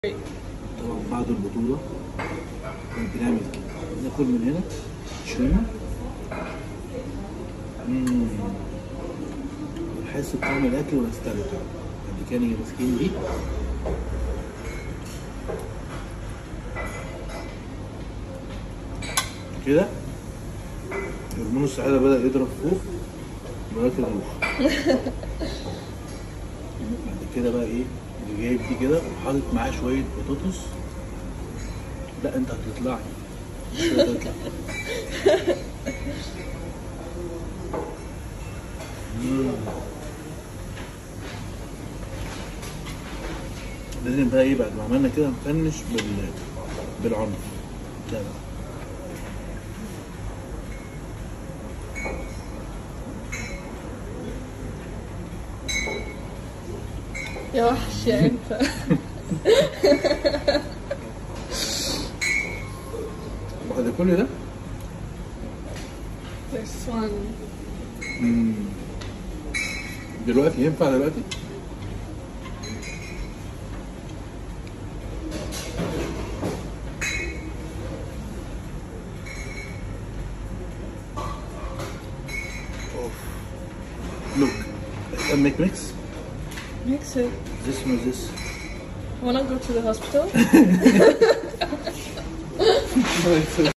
طبعا بعد البطولة كنت بنعمل كده ناكل من هنا شوية مم. نحس بطعم الأكل ونستمتع بعد كده نيجي ماسكين دي كده هرمون السعادة بدأ يضرب فوق بدأت الروح بعد كده بقى ايه اللي جايب دي كده وحاطط معاه شوية بطاطس لا انت هتطلعي مش هتطلع مم. لازم بقى ايه بعد ما عملنا كده نفنش بال بالعنف ده بقى يا وحش يا انت بعد كل ده This one مم. دلوقتي ينفع دلوقتي Oof. Look, I make mix. Mix it. This one, this. Wanna go to the hospital?